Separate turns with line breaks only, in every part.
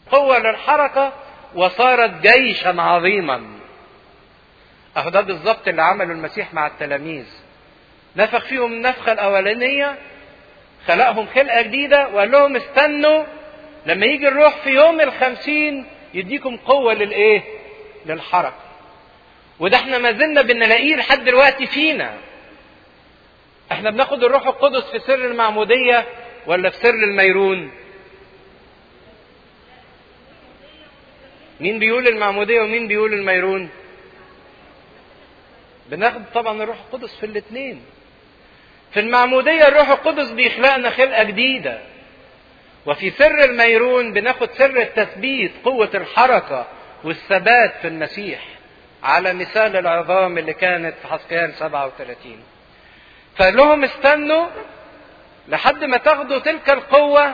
قوة للحركة وصارت جيشا عظيما اهو ده بالظبط اللي عمله المسيح مع التلاميذ نفخ فيهم النفخة الأولانية خلقهم خلقة جديدة وقال لهم استنوا لما يجي الروح في يوم الخمسين يديكم قوة للإيه؟ للحركة. وده احنا ما زلنا بنلاقيه لحد دلوقتي فينا. احنا بناخد الروح القدس في سر المعمودية ولا في سر الميرون؟ مين بيقول المعمودية ومين بيقول الميرون؟ بناخد طبعا الروح القدس في الاثنين. في المعمودية الروح القدس بيخلقنا خلقة جديدة. وفي سر الميرون بناخد سر التثبيت قوة الحركة والثبات في المسيح على مثال العظام اللي كانت في حسقيال 37 فقال لهم استنوا لحد ما تاخدوا تلك القوة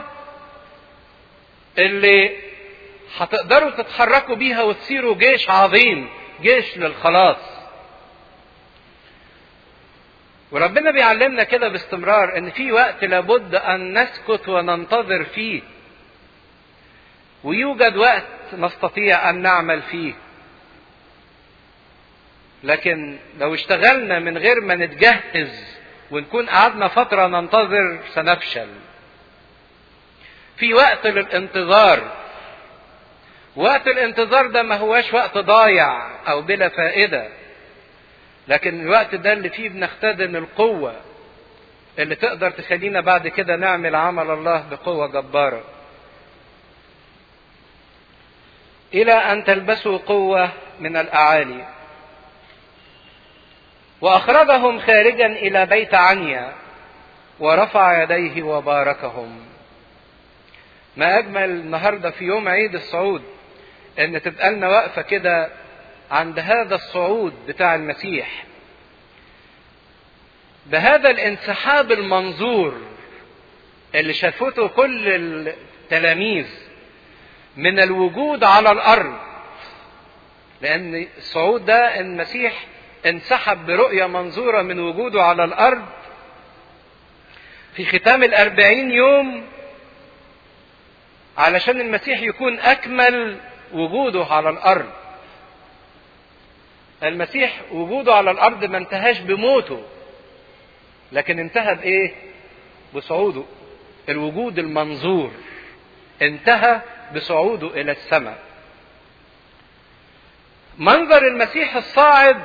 اللي هتقدروا تتحركوا بيها وتصيروا جيش عظيم جيش للخلاص وربنا بيعلمنا كده باستمرار ان في وقت لابد ان نسكت وننتظر فيه ويوجد وقت نستطيع ان نعمل فيه لكن لو اشتغلنا من غير ما نتجهز ونكون قعدنا فتره ننتظر سنفشل في وقت للانتظار وقت الانتظار ده ما هواش وقت ضايع او بلا فائده لكن الوقت ده اللي فيه بنختدم القوة اللي تقدر تخلينا بعد كده نعمل عمل الله بقوة جبارة. إلى أن تلبسوا قوة من الأعالي. وأخرجهم خارجا إلى بيت عنيا ورفع يديه وباركهم. ما أجمل النهاردة في يوم عيد الصعود إن تبقى لنا وقفة كده عند هذا الصعود بتاع المسيح بهذا الانسحاب المنظور اللي شافته كل التلاميذ من الوجود على الارض لان الصعود ده المسيح انسحب برؤية منظورة من وجوده على الارض في ختام الاربعين يوم علشان المسيح يكون اكمل وجوده على الارض المسيح وجوده على الارض ما انتهاش بموته لكن انتهى بايه بصعوده الوجود المنظور انتهى بصعوده الى السماء منظر المسيح الصاعد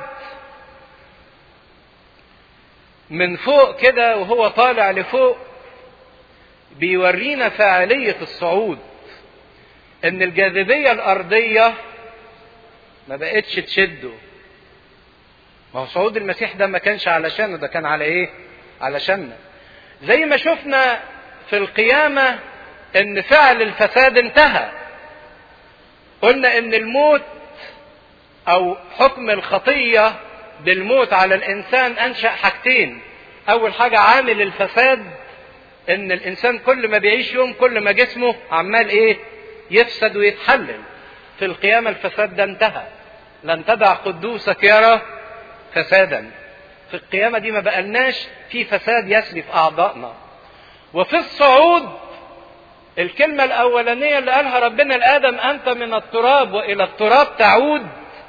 من فوق كده وهو طالع لفوق بيورينا فاعلية الصعود ان الجاذبية الارضية ما بقتش تشده ما هو صعود المسيح ده ما كانش علشانه ده كان على ايه علشاننا زي ما شفنا في القيامة ان فعل الفساد انتهى قلنا ان الموت او حكم الخطية بالموت على الانسان انشأ حاجتين اول حاجة عامل الفساد ان الانسان كل ما بيعيش يوم كل ما جسمه عمال ايه يفسد ويتحلل في القيامة الفساد ده انتهى لن تدع قدوسك يرى فسادا في القيامة دي ما بقالناش في فساد يسري في أعضائنا وفي الصعود الكلمة الأولانية اللي قالها ربنا لآدم أنت من التراب وإلى التراب تعود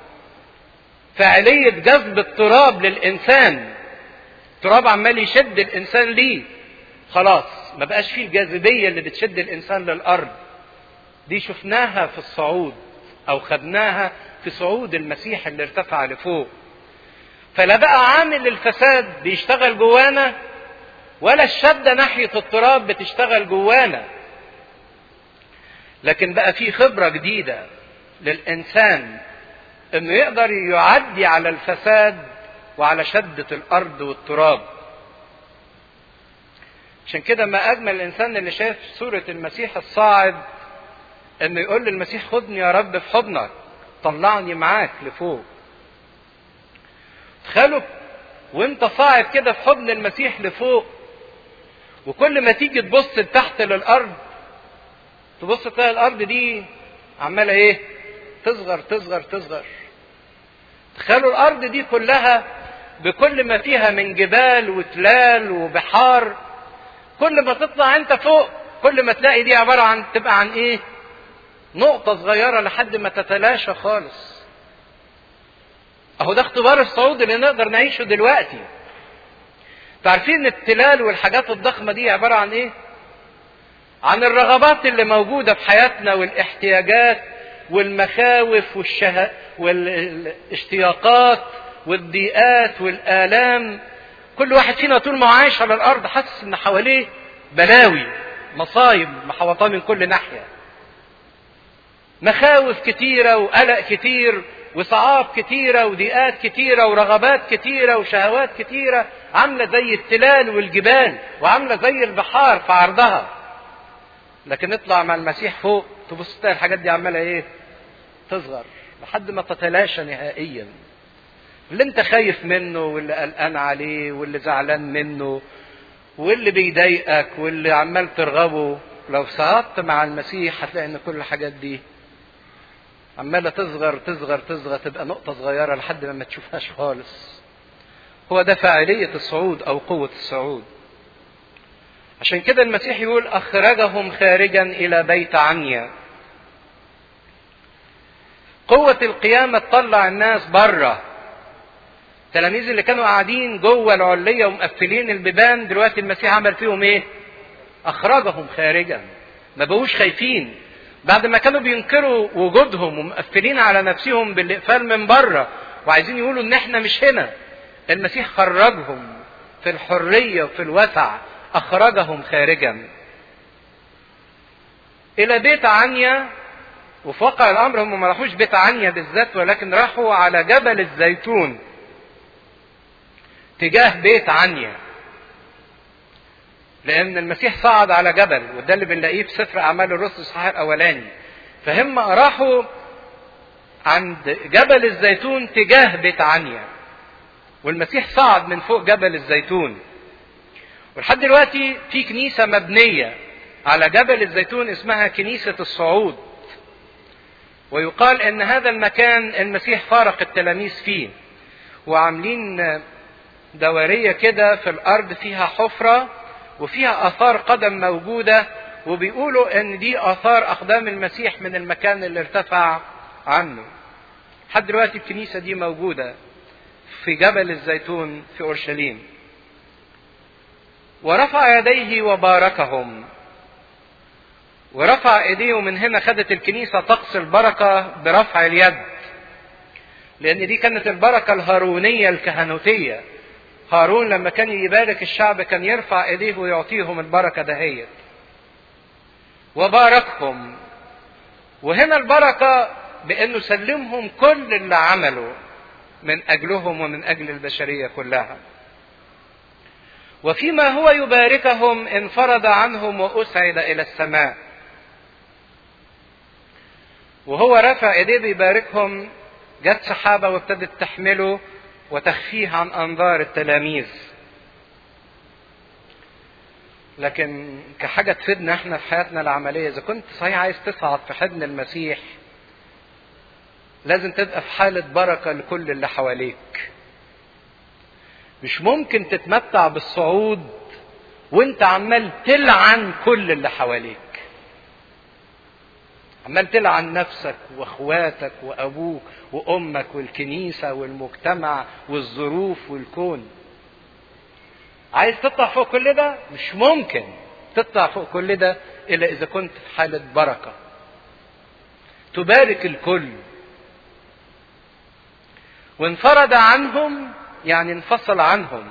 فعلية جذب التراب للإنسان التراب عمال يشد الإنسان ليه خلاص ما بقاش فيه الجاذبية اللي بتشد الإنسان للأرض دي شفناها في الصعود أو خدناها في صعود المسيح اللي ارتفع لفوق فلا بقى عامل الفساد بيشتغل جوانا ولا الشدة ناحية التراب بتشتغل جوانا لكن بقى في خبرة جديدة للإنسان إنه يقدر يعدي على الفساد وعلى شدة الأرض والتراب عشان كده ما أجمل الإنسان اللي شاف صورة المسيح الصاعد إنه يقول للمسيح خدني يا رب في حضنك طلعني معاك لفوق تخيلوا وانت صاعد كده في حضن المسيح لفوق وكل ما تيجي تبص لتحت للارض تبص تلاقي الارض دي عماله ايه تصغر تصغر تصغر تخيلوا الارض دي كلها بكل ما فيها من جبال وتلال وبحار كل ما تطلع انت فوق كل ما تلاقي دي عباره عن تبقى عن ايه نقطة صغيرة لحد ما تتلاشى خالص اهو ده اختبار الصعود اللي نقدر نعيشه دلوقتي تعرفين التلال والحاجات الضخمة دي عبارة عن ايه عن الرغبات اللي موجودة في حياتنا والاحتياجات والمخاوف والشه... والاشتياقات والضيقات والآلام كل واحد فينا طول ما هو عايش على الأرض حاسس إن حواليه بلاوي مصايب محوطاه من كل ناحية مخاوف كتيرة وقلق كتير وصعاب كتيرة وضيقات كتيرة ورغبات كتيرة وشهوات كتيرة عاملة زي التلال والجبال وعاملة زي البحار في عرضها لكن نطلع مع المسيح فوق تبص تلاقي الحاجات دي عمالة ايه تصغر لحد ما تتلاشى نهائيا اللي انت خايف منه واللي قلقان عليه واللي زعلان منه واللي بيضايقك واللي عمال ترغبه لو صعدت مع المسيح هتلاقي ان كل الحاجات دي عماله تصغر تصغر تصغر تبقى نقطه صغيره لحد ما ما تشوفهاش خالص هو ده فاعليه الصعود او قوه الصعود عشان كده المسيح يقول اخرجهم خارجا الى بيت عنيا قوة القيامة تطلع الناس بره التلاميذ اللي كانوا قاعدين جوه العلية ومقفلين البيبان دلوقتي المسيح عمل فيهم ايه؟ أخرجهم خارجا ما بقوش خايفين بعد ما كانوا بينكروا وجودهم ومقفلين على نفسهم بالإقفال من بره وعايزين يقولوا إن إحنا مش هنا المسيح خرجهم في الحرية وفي الوسع أخرجهم خارجا إلى بيت عنيا وفي واقع الأمر هم ما راحوش بيت عنيا بالذات ولكن راحوا على جبل الزيتون تجاه بيت عنيا لأن المسيح صعد على جبل وده اللي بنلاقيه في سفر أعمال الرسل الصحيح الأولاني فهم راحوا عند جبل الزيتون تجاه بيت عنيا والمسيح صعد من فوق جبل الزيتون ولحد دلوقتي في كنيسة مبنية على جبل الزيتون اسمها كنيسة الصعود ويقال ان هذا المكان المسيح فارق التلاميذ فيه وعاملين دورية كده في الارض فيها حفرة وفيها اثار قدم موجودة وبيقولوا ان دي اثار اقدام المسيح من المكان اللي ارتفع عنه لحد دلوقتي الكنيسة دي موجودة في جبل الزيتون في اورشليم ورفع يديه وباركهم ورفع ايديه من هنا خدت الكنيسه طقس البركه برفع اليد لان دي كانت البركه الهارونيه الكهنوتيه هارون لما كان يبارك الشعب كان يرفع ايديه ويعطيهم البركه دهيت وباركهم وهنا البركه بانه سلمهم كل اللي عمله من اجلهم ومن اجل البشريه كلها وفيما هو يباركهم انفرد عنهم واسعد الى السماء وهو رافع ايديه بيباركهم جت سحابه وابتدت تحمله وتخفيه عن انظار التلاميذ لكن كحاجة تفيدنا احنا في حياتنا العملية إذا كنت صحيح عايز تصعد في حضن المسيح لازم تبقى في حالة بركة لكل اللي حواليك. مش ممكن تتمتع بالصعود وانت عمال تلعن كل اللي حواليك. عمال تلعن نفسك واخواتك وابوك وامك والكنيسه والمجتمع والظروف والكون عايز تطلع فوق كل ده مش ممكن تطلع فوق كل ده الا اذا كنت في حاله بركه تبارك الكل وانفرد عنهم يعني انفصل عنهم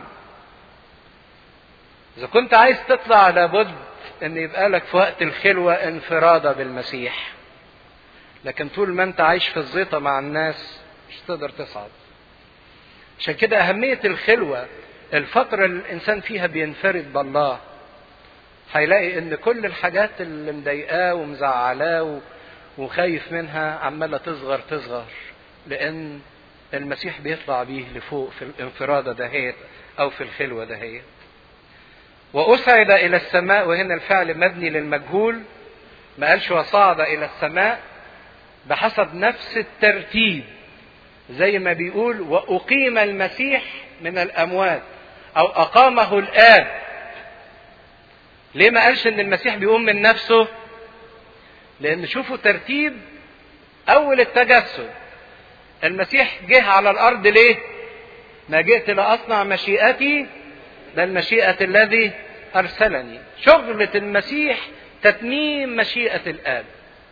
اذا كنت عايز تطلع لابد ان يبقى لك في وقت الخلوه انفراده بالمسيح لكن طول ما انت عايش في الزيطه مع الناس مش تقدر تصعد عشان كده اهميه الخلوه الفتره اللي الانسان فيها بينفرد بالله هيلاقي ان كل الحاجات اللي مضايقاه ومزعلاه وخايف منها عماله تصغر تصغر لان المسيح بيطلع بيه لفوق في الانفراده دهيت او في الخلوه دهيت وأسعد إلى السماء وهنا الفعل مبني للمجهول ما قالش وصعد إلى السماء بحسب نفس الترتيب زي ما بيقول وأقيم المسيح من الأموات أو أقامه الآب ليه ما قالش إن المسيح بيقوم من نفسه لان شوفوا ترتيب اول التجسد المسيح جه على الارض ليه ما جئت لاصنع مشيئتي بل مشيئه الذي ارسلني شغله المسيح تتميم مشيئه الاب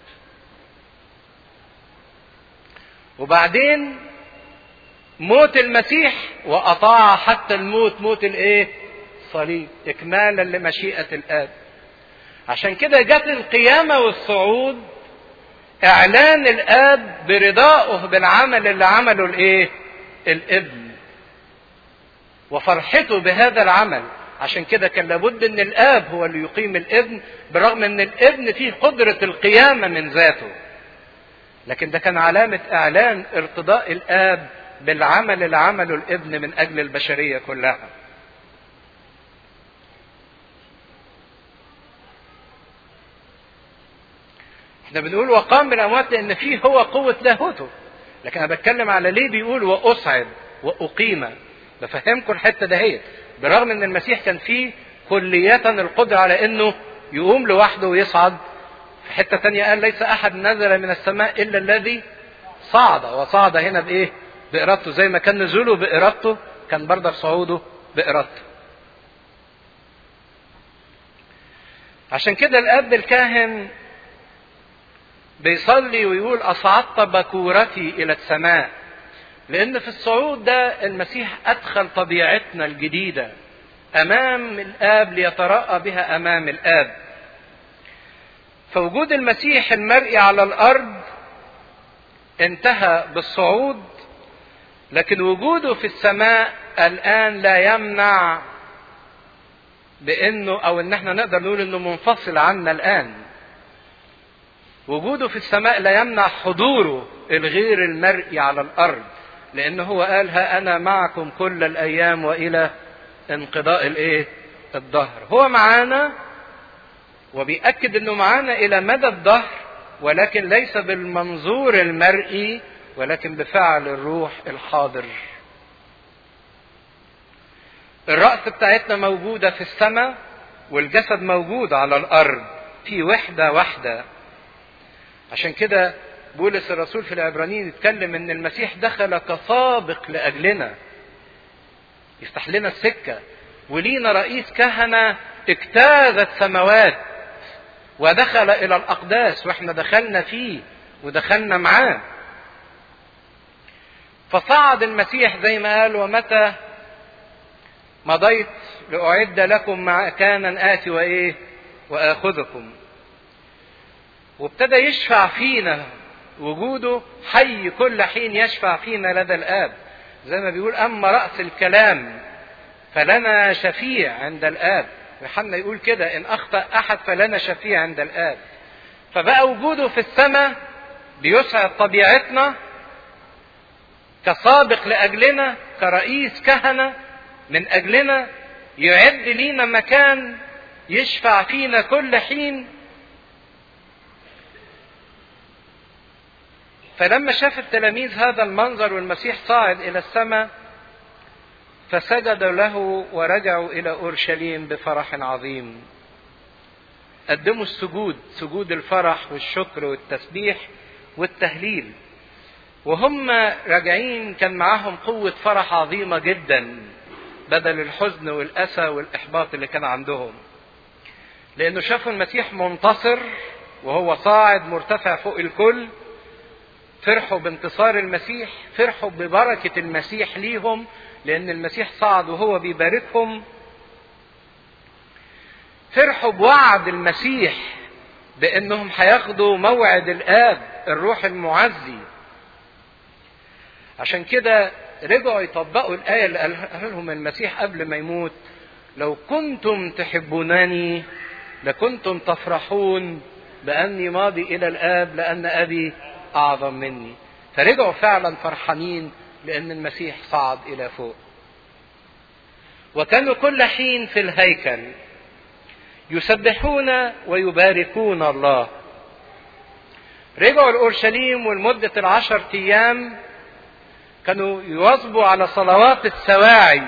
وبعدين موت المسيح واطاع حتى الموت موت الايه الصليب اكمالا لمشيئه الاب عشان كده جت القيامه والصعود اعلان الاب برضائه بالعمل اللي عمله الايه الابن وفرحته بهذا العمل عشان كده كان لابد ان الاب هو اللي يقيم الابن برغم ان الابن فيه قدره القيامه من ذاته لكن ده كان علامه اعلان ارتضاء الاب بالعمل اللي عمله الابن من اجل البشريه كلها احنا بنقول وقام من الاموات لان فيه هو قوه لاهوته لكن انا بتكلم على ليه بيقول واصعد واقيم بفهمكم الحته دهيت برغم ان المسيح كان فيه كلية القدرة على انه يقوم لوحده ويصعد في حتة تانية قال ليس احد نزل من السماء الا الذي صعد وصعد هنا بايه بارادته زي ما كان نزوله بارادته كان برضك صعوده بارادته عشان كده الاب الكاهن بيصلي ويقول اصعدت بكورتي الى السماء لان في الصعود ده المسيح ادخل طبيعتنا الجديده امام الاب ليتراءى بها امام الاب فوجود المسيح المرئي على الارض انتهى بالصعود لكن وجوده في السماء الان لا يمنع بانه او ان احنا نقدر نقول انه منفصل عنا الان وجوده في السماء لا يمنع حضوره الغير المرئي على الارض لان هو قال ها انا معكم كل الايام والى انقضاء الايه الدهر هو معانا وبيأكد انه معانا الى مدى الدهر ولكن ليس بالمنظور المرئي ولكن بفعل الروح الحاضر الرأس بتاعتنا موجودة في السماء والجسد موجود على الأرض في وحدة واحدة عشان كده بولس الرسول في العبرانيين يتكلم ان المسيح دخل كسابق لاجلنا يفتح لنا السكه ولينا رئيس كهنه اجتاز السماوات ودخل الى الاقداس واحنا دخلنا فيه ودخلنا معاه فصعد المسيح زي ما قال ومتى مضيت لاعد لكم مكانا اتي وايه واخذكم وابتدى يشفع فينا وجوده حي كل حين يشفع فينا لدى الآب زي ما بيقول أما رأس الكلام فلنا شفيع عند الآب يوحنا يقول كده إن أخطأ أحد فلنا شفيع عند الآب فبقى وجوده في السماء بيسعد طبيعتنا كسابق لأجلنا كرئيس كهنة من أجلنا يعد لينا مكان يشفع فينا كل حين فلما شاف التلاميذ هذا المنظر والمسيح صاعد الى السماء فسجدوا له ورجعوا الى اورشليم بفرح عظيم قدموا السجود سجود الفرح والشكر والتسبيح والتهليل وهم راجعين كان معاهم قوة فرح عظيمة جدا بدل الحزن والأسى والإحباط اللي كان عندهم لأنه شافوا المسيح منتصر وهو صاعد مرتفع فوق الكل فرحوا بانتصار المسيح فرحوا ببركة المسيح ليهم لأن المسيح صعد وهو بيباركهم فرحوا بوعد المسيح بأنهم هياخدوا موعد الآب الروح المعزي عشان كده رجعوا يطبقوا الآية اللي قالها لهم المسيح قبل ما يموت لو كنتم تحبونني لكنتم تفرحون بأني ماضي إلى الآب لأن أبي أعظم مني فرجعوا فعلا فرحانين لأن المسيح صعد إلى فوق وكانوا كل حين في الهيكل يسبحون ويباركون الله رجعوا لأورشليم ولمدة العشر أيام كانوا يواظبوا على صلوات السواعي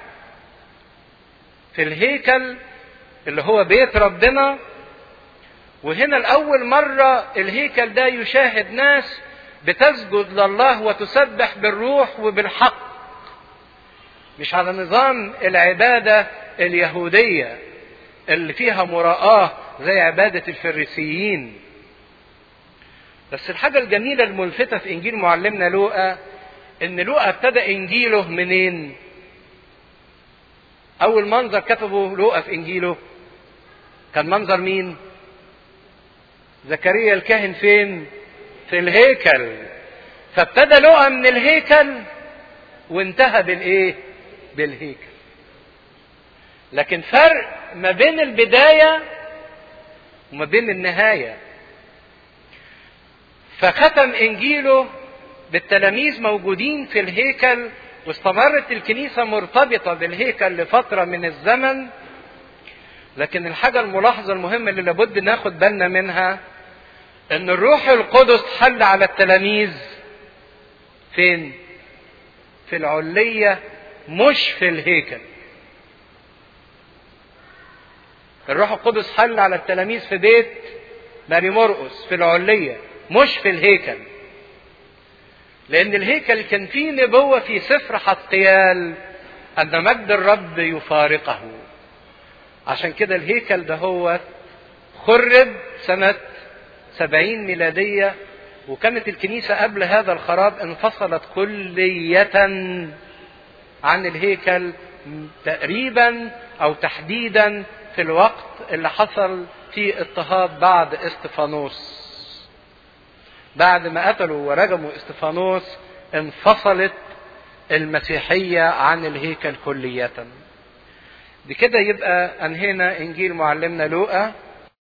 في الهيكل اللي هو بيت ربنا وهنا لأول مرة الهيكل ده يشاهد ناس بتسجد لله وتسبح بالروح وبالحق مش على نظام العبادة اليهودية اللي فيها مراءة زي عبادة الفريسيين بس الحاجة الجميلة الملفتة في إنجيل معلمنا لوقا إن لوقا ابتدى إنجيله منين؟ أول منظر كتبه لوقا في إنجيله كان منظر مين؟ زكريا الكاهن فين؟ في الهيكل فابتدى لوقا من الهيكل وانتهى بالايه؟ بالهيكل. لكن فرق ما بين البدايه وما بين النهايه. فختم انجيله بالتلاميذ موجودين في الهيكل واستمرت الكنيسه مرتبطه بالهيكل لفتره من الزمن لكن الحاجه الملاحظه المهمه اللي لابد ناخد بالنا منها ان الروح القدس حل على التلاميذ فين في العلية مش في الهيكل الروح القدس حل على التلاميذ في بيت ماري مرقس في العلية مش في الهيكل لأن الهيكل كان فيه نبوة في سفر حسقيال أن مجد الرب يفارقه عشان كده الهيكل ده هو خرب سنة سبعين ميلادية وكانت الكنيسة قبل هذا الخراب انفصلت كلية عن الهيكل تقريبا أو تحديدا في الوقت اللي حصل فيه اضطهاد بعد استفانوس بعد ما قتلوا ورجموا استفانوس انفصلت المسيحية عن الهيكل كلية بكده يبقى أنهينا إنجيل معلمنا لوقا